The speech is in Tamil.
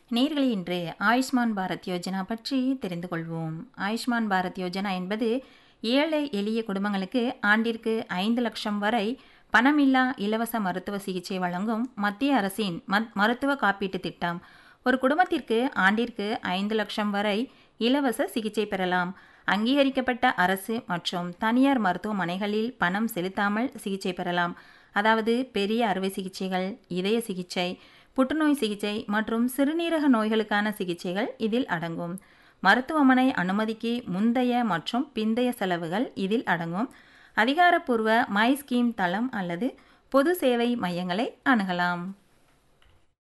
நேர்களை இன்று ஆயுஷ்மான் பாரத் யோஜனா பற்றி தெரிந்து கொள்வோம் ஆயுஷ்மான் பாரத் யோஜனா என்பது ஏழை எளிய குடும்பங்களுக்கு ஆண்டிற்கு ஐந்து லட்சம் வரை பணமில்லா இலவச மருத்துவ சிகிச்சை வழங்கும் மத்திய அரசின் மத் மருத்துவ காப்பீட்டு திட்டம் ஒரு குடும்பத்திற்கு ஆண்டிற்கு ஐந்து லட்சம் வரை இலவச சிகிச்சை பெறலாம் அங்கீகரிக்கப்பட்ட அரசு மற்றும் தனியார் மருத்துவமனைகளில் பணம் செலுத்தாமல் சிகிச்சை பெறலாம் அதாவது பெரிய அறுவை சிகிச்சைகள் இதய சிகிச்சை புற்றுநோய் சிகிச்சை மற்றும் சிறுநீரக நோய்களுக்கான சிகிச்சைகள் இதில் அடங்கும் மருத்துவமனை அனுமதிக்கு முந்தைய மற்றும் பிந்தைய செலவுகள் இதில் அடங்கும் அதிகாரப்பூர்வ மை ஸ்கீம் தளம் அல்லது பொது சேவை மையங்களை அணுகலாம்